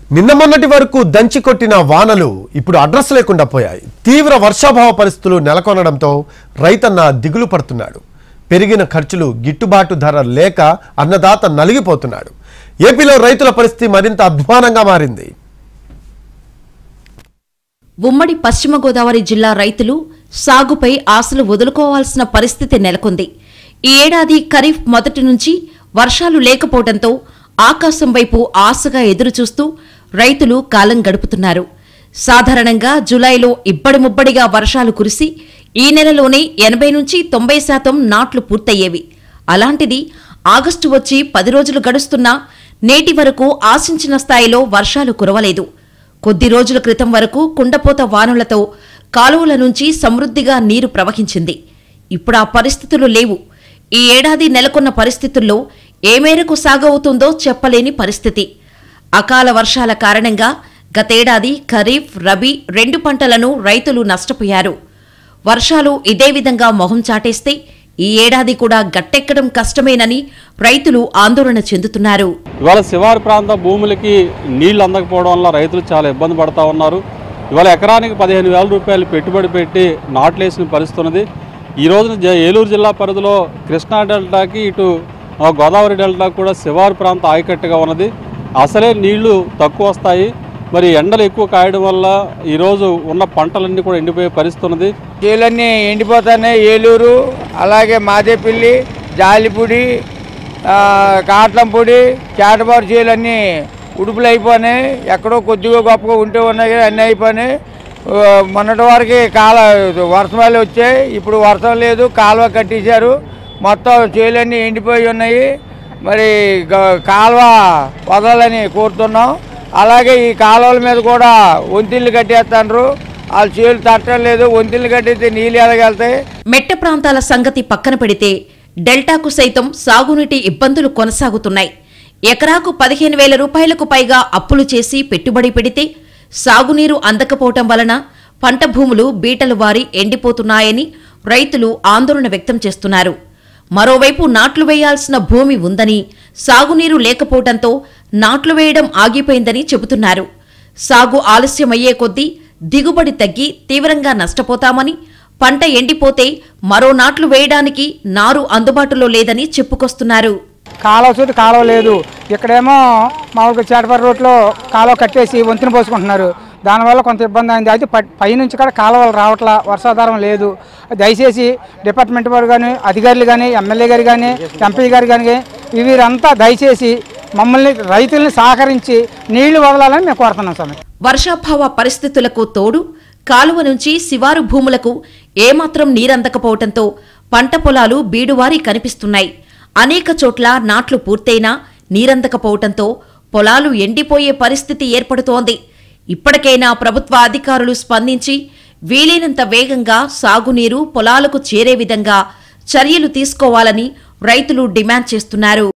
నిన్న మొన్నటి వరకు దంచి కొట్టిన వానలు ఇప్పుడు అడ్రస్ లేకుండా పోయాయి తీవ్ర వర్షాభావ పరిస్థితులు నెలకొనడంతో రైతన్న దిగులు పడుతున్నాడు పెరిగిన ఖర్చులు గిట్టుబాటు ధర లేక అన్నదాత నలిగిపోతున్నాడు ఏపీలో రైతుల పరిస్థితి మరింత అధ్వానంగా మారింది ఉమ్మడి పశ్చిమ గోదావరి జిల్లా రైతులు సాగుపై ఆశలు వదులుకోవాల్సిన పరిస్థితి నెలకొంది ఈ ఏడాది ఖరీఫ్ మొదటి నుంచి వర్షాలు లేకపోవడంతో ఆకాశం వైపు ఆశగా ఎదురుచూస్తూ రైతులు కాలం గడుపుతున్నారు సాధారణంగా జులైలో ఇబ్బడి ముబ్బడిగా వర్షాలు కురిసి ఈ నెలలోనే ఎనభై నుంచి తొంభై శాతం నాట్లు పూర్తయ్యేవి అలాంటిది ఆగస్టు వచ్చి పది రోజులు గడుస్తున్నా నేటి వరకు ఆశించిన స్థాయిలో వర్షాలు కురవలేదు కొద్ది రోజుల క్రితం వరకు కుండపోత వానులతో కాలువల నుంచి సమృద్ధిగా నీరు ప్రవహించింది ఇప్పుడు ఆ పరిస్థితులు లేవు ఈ ఏడాది నెలకొన్న పరిస్థితుల్లో ఏ మేరకు సాగవుతుందో చెప్పలేని పరిస్థితి అకాల వర్షాల కారణంగా గతేడాది ఖరీఫ్ రబీ రెండు పంటలను రైతులు నష్టపోయారు వర్షాలు ఇదే విధంగా మొహం చాటేస్తే ఈ ఏడాది కూడా గట్టెక్కడం కష్టమేనని రైతులు ఆందోళన చెందుతున్నారు ఇవాళ శివారు ప్రాంత భూములకి నీళ్లు అందకపోవడం వల్ల రైతులు చాలా ఇబ్బంది పడతా ఉన్నారు ఇవాళ ఎకరానికి పదిహేను వేల రూపాయలు పెట్టుబడి పెట్టి నాట్లేసిన పరిస్థితి ఉన్నది ఈ రోజున జ- ఏలూరు జిల్లా పరిధిలో కృష్ణా డెల్టాకి ఇటు ఆ, గోదావరి డెల్టా కూడా శివారు ప్రాంత ఆయకట్టుగా ఉన్నది అసలే నీళ్లు తక్కువ వస్తాయి మరి ఎండలు ఎక్కువ కాయడం వల్ల ఈరోజు ఉన్న పంటలన్నీ కూడా ఎండిపోయే పరిస్థితి ఉన్నది చేలన్నీ ఎండిపోతున్నాయి ఏలూరు అలాగే మాదేపల్లి జాలిపూడి ఆ, కాట్లంపూడి చేటబారు చేలన్నీ ఉడుపులు అయిపోయినాయి ఎక్కడో కొద్దిగా గొప్పగా ఉంటే ఉన్నాయి కానీ అన్నీ అయిపోయినాయి ఆ, మొన్నటి వరకు కాల వర్షాలు వచ్చాయి ఇప్పుడు వర్షం లేదు కాలువ కట్టేశారు మొత్తం చేలన్నీ ఎండిపోయి ఉన్నాయి మరి గ- కాలువ వదలని కోరుతున్నాం అలాగే ఈ కాలువల మీద కూడా వంతిళ్ళు కట్టేస్తున్నారు వాళ్ళు చేలు తట్టడం లేదు వంతిళ్ళు కట్టేస్తే నీళ్ళు ఎలాగెళ్తాయి మెట్ట ప్రాంతాల సంగతి పక్కన పెడితే డెల్టాకు సైతం సాగునీటి ఇబ్బందులు కొనసాగుతున్నాయి ఎకరాకు పదిహేను వేల రూపాయలకు పైగా అప్పులు చేసి పెట్టుబడి పెడితే సాగునీరు అందకపోవటం వలన పంట భూములు బీటలు వారి ఎండిపోతున్నాయని రైతులు ఆందోళన వ్యక్తం చేస్తున్నారు మరోవైపు నాట్లు వేయాల్సిన భూమి ఉందని సాగునీరు లేకపోవడంతో నాట్లు వేయడం ఆగిపోయిందని చెబుతున్నారు సాగు ఆలస్యమయ్యే కొద్దీ దిగుబడి తగ్గి తీవ్రంగా నష్టపోతామని పంట ఎండిపోతే మరో నాట్లు వేయడానికి నారు అందుబాటులో లేదని చెప్పుకొస్తున్నారు కాలువ చూసి కాలువ లేదు ఇక్కడేమో మామూలుగా చేటపర్రి రోడ్లో కాలువ కట్టేసి వంతుని పోసుకుంటున్నారు దానివల్ల కొంత ఇబ్బంది అయింది అయితే ప- పైనుంచి కూడా కాలువలు రావట్లా వర్షాధారం లేదు దయచేసి డిపార్ట్మెంట్ వారు కానీ అధికారులు కానీ ఎమ్మెల్యే గారు కానీ ఎంపీ గారు కానీ వీరంతా దయచేసి మమ్మల్ని రైతుల్ని సహకరించి నీళ్లు వదలాలని మేము కోరుతున్నాం స్వామి వర్షాభావ పరిస్థితులకు తోడు కాలువ నుంచి శివారు భూములకు ఏమాత్రం నీరందకపోవటంతో పంట పొలాలు బీడువారి కనిపిస్తున్నాయి అనేక చోట్ల నాట్లు పూర్తయినా నీరందకపోవటంతో పొలాలు ఎండిపోయే పరిస్థితి ఏర్పడుతోంది ఇప్పటికైనా ప్రభుత్వ అధికారులు స్పందించి వీలైనంత వేగంగా సాగునీరు పొలాలకు చేరే విధంగా చర్యలు తీసుకోవాలని రైతులు డిమాండ్ చేస్తున్నారు